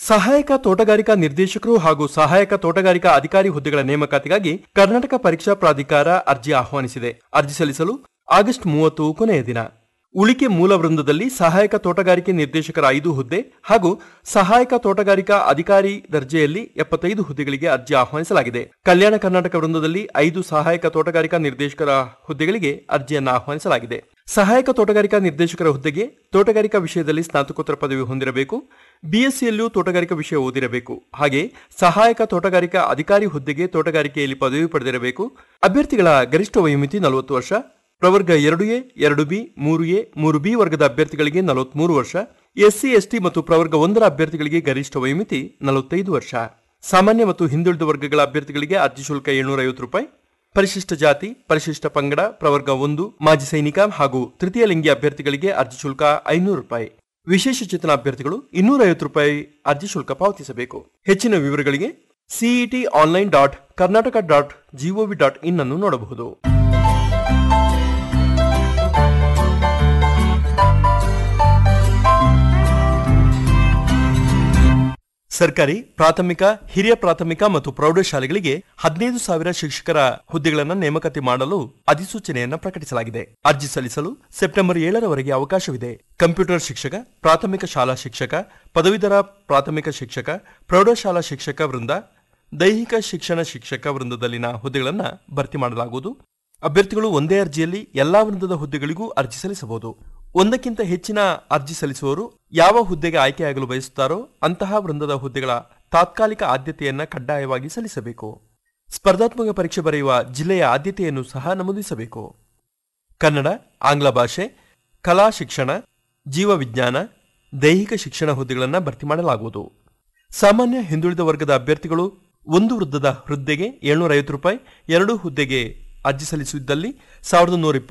ಸಹಾಯಕ ತೋಟಗಾರಿಕಾ ನಿರ್ದೇಶಕರು ಹಾಗೂ ಸಹಾಯಕ ತೋಟಗಾರಿಕಾ ಅಧಿಕಾರಿ ಹುದ್ದೆಗಳ ನೇಮಕಾತಿಗಾಗಿ ಕರ್ನಾಟಕ ಪರೀಕ್ಷಾ ಪ್ರಾಧಿಕಾರ ಅರ್ಜಿ ಆಹ್ವಾನಿಸಿದೆ ಅರ್ಜಿ ಸಲ್ಲಿಸಲು ಆಗಸ್ಟ್ ಮೂವತ್ತು ಕೊನೆಯ ದಿನ ಉಳಿಕೆ ಮೂಲ ವೃಂದದಲ್ಲಿ ಸಹಾಯಕ ತೋಟಗಾರಿಕೆ ನಿರ್ದೇಶಕರ ಐದು ಹುದ್ದೆ ಹಾಗೂ ಸಹಾಯಕ ತೋಟಗಾರಿಕಾ ಅಧಿಕಾರಿ ದರ್ಜೆಯಲ್ಲಿ ಎಪ್ಪತ್ತೈದು ಹುದ್ದೆಗಳಿಗೆ ಅರ್ಜಿ ಆಹ್ವಾನಿಸಲಾಗಿದೆ ಕಲ್ಯಾಣ ಕರ್ನಾಟಕ ವೃಂದದಲ್ಲಿ ಐದು ಸಹಾಯಕ ತೋಟಗಾರಿಕಾ ನಿರ್ದೇಶಕರ ಹುದ್ದೆಗಳಿಗೆ ಅರ್ಜಿಯನ್ನು ಆಹ್ವಾನಿಸಲಾಗಿದೆ ಸಹಾಯಕ ತೋಟಗಾರಿಕಾ ನಿರ್ದೇಶಕರ ಹುದ್ದೆಗೆ ತೋಟಗಾರಿಕಾ ವಿಷಯದಲ್ಲಿ ಸ್ನಾತಕೋತ್ತರ ಪದವಿ ಹೊಂದಿರಬೇಕು ಬಿಎಸ್ಸಿಯಲ್ಲೂ ತೋಟಗಾರಿಕಾ ವಿಷಯ ಓದಿರಬೇಕು ಹಾಗೆ ಸಹಾಯಕ ತೋಟಗಾರಿಕಾ ಅಧಿಕಾರಿ ಹುದ್ದೆಗೆ ತೋಟಗಾರಿಕೆಯಲ್ಲಿ ಪದವಿ ಪಡೆದಿರಬೇಕು ಅಭ್ಯರ್ಥಿಗಳ ಗರಿಷ್ಠ ವಯೋಮಿತಿ ನಲವತ್ತು ವರ್ಷ ಪ್ರವರ್ಗ ಎರಡು ಎ ಎರಡು ಬಿ ಮೂರು ಎ ಮೂರು ಬಿ ವರ್ಗದ ಅಭ್ಯರ್ಥಿಗಳಿಗೆ ನಲವತ್ಮೂರು ವರ್ಷ ಎಸ್ಸಿ ಎಸ್ಟಿ ಮತ್ತು ಪ್ರವರ್ಗ ಒಂದರ ಅಭ್ಯರ್ಥಿಗಳಿಗೆ ಗರಿಷ್ಠ ವಯೋಮಿತಿ ನಲವತ್ತೈದು ವರ್ಷ ಸಾಮಾನ್ಯ ಮತ್ತು ಹಿಂದುಳಿದ ವರ್ಗಗಳ ಅಭ್ಯರ್ಥಿಗಳಿಗೆ ಅರ್ಜಿ ಶುಲ್ಕ ಏಳ್ನೂರ ಐವತ್ತು ರೂಪಾಯಿ ಪರಿಶಿಷ್ಟ ಜಾತಿ ಪರಿಶಿಷ್ಟ ಪಂಗಡ ಪ್ರವರ್ಗ ಒಂದು ಮಾಜಿ ಸೈನಿಕ ಹಾಗೂ ತೃತೀಯ ಲಿಂಗಿ ಅಭ್ಯರ್ಥಿಗಳಿಗೆ ಅರ್ಜಿ ಶುಲ್ಕ ಐನೂರು ರೂಪಾಯಿ ವಿಶೇಷ ಚೇತನ ಅಭ್ಯರ್ಥಿಗಳು ಇನ್ನೂರ ಐವತ್ತು ರೂಪಾಯಿ ಅರ್ಜಿ ಶುಲ್ಕ ಪಾವತಿಸಬೇಕು ಹೆಚ್ಚಿನ ವಿವರಗಳಿಗೆ CET online dot Karnataka dot gov dot in ಅನ್ನು ನೋಡಬಹುದು ಸರ್ಕಾರಿ ಪ್ರಾಥಮಿಕ ಹಿರಿಯ ಪ್ರಾಥಮಿಕ ಮತ್ತು ಪ್ರೌಢಶಾಲೆಗಳಿಗೆ ಹದಿನೈದು ಸಾವಿರ ಶಿಕ್ಷಕರ ಹುದ್ದೆಗಳನ್ನು ನೇಮಕಾತಿ ಮಾಡಲು ಅಧಿಸೂಚನೆಯನ್ನ ಪ್ರಕಟಿಸಲಾಗಿದೆ ಅರ್ಜಿ ಸಲ್ಲಿಸಲು ಸೆಪ್ಟೆಂಬರ್ ಏಳರವರೆಗೆ ಅವಕಾಶವಿದೆ ಕಂಪ್ಯೂಟರ್ ಶಿಕ್ಷಕ ಪ್ರಾಥಮಿಕ ಶಾಲಾ ಶಿಕ್ಷಕ ಪದವೀಧರ ಪ್ರಾಥಮಿಕ ಶಿಕ್ಷಕ ಪ್ರೌಢಶಾಲಾ ಶಿಕ್ಷಕ ವೃಂದ ದೈಹಿಕ ಶಿಕ್ಷಣ ಶಿಕ್ಷಕ ವೃಂದದಲ್ಲಿನ ಹುದ್ದೆಗಳನ್ನು ಭರ್ತಿ ಮಾಡಲಾಗುವುದು ಅಭ್ಯರ್ಥಿಗಳು ಒಂದೇ ಅರ್ಜಿಯಲ್ಲಿ ಎಲ್ಲಾ ವೃಂದದ ಹುದ್ದೆಗಳಿಗೂ ಅರ್ಜಿ ಸಲ್ಲಿಸಬಹುದು ಒಂದಕ್ಕಿಂತ ಹೆಚ್ಚಿನ ಅರ್ಜಿ ಸಲ್ಲಿಸುವವರು ಯಾವ ಹುದ್ದೆಗೆ ಆಯ್ಕೆಯಾಗಲು ಬಯಸುತ್ತಾರೋ ಅಂತಹ ವೃಂದದ ಹುದ್ದೆಗಳ ತಾತ್ಕಾಲಿಕ ಆದ್ಯತೆಯನ್ನ ಕಡ್ಡಾಯವಾಗಿ ಸಲ್ಲಿಸಬೇಕು ಸ್ಪರ್ಧಾತ್ಮಕ ಪರೀಕ್ಷೆ ಬರೆಯುವ ಜಿಲ್ಲೆಯ ಆದ್ಯತೆಯನ್ನು ಸಹ ನಮೂದಿಸಬೇಕು ಕನ್ನಡ ಆಂಗ್ಲ ಭಾಷೆ ಕಲಾ ಶಿಕ್ಷಣ ಜೀವವಿಜ್ಞಾನ ದೈಹಿಕ ಶಿಕ್ಷಣ ಹುದ್ದೆಗಳನ್ನು ಭರ್ತಿ ಮಾಡಲಾಗುವುದು ಸಾಮಾನ್ಯ ಹಿಂದುಳಿದ ವರ್ಗದ ಅಭ್ಯರ್ಥಿಗಳು ಒಂದು ವೃದ್ಧದ ಹುದ್ದೆಗೆ ಏಳ್ನೂರ ಐವತ್ತು ರೂಪಾಯಿ ಎರಡು ಹುದ್ದೆಗೆ ಅರ್ಜಿ ಸಲ್ಲಿಸಿದ್ದಲ್ಲಿ ಸಾವಿರದ ನೂರ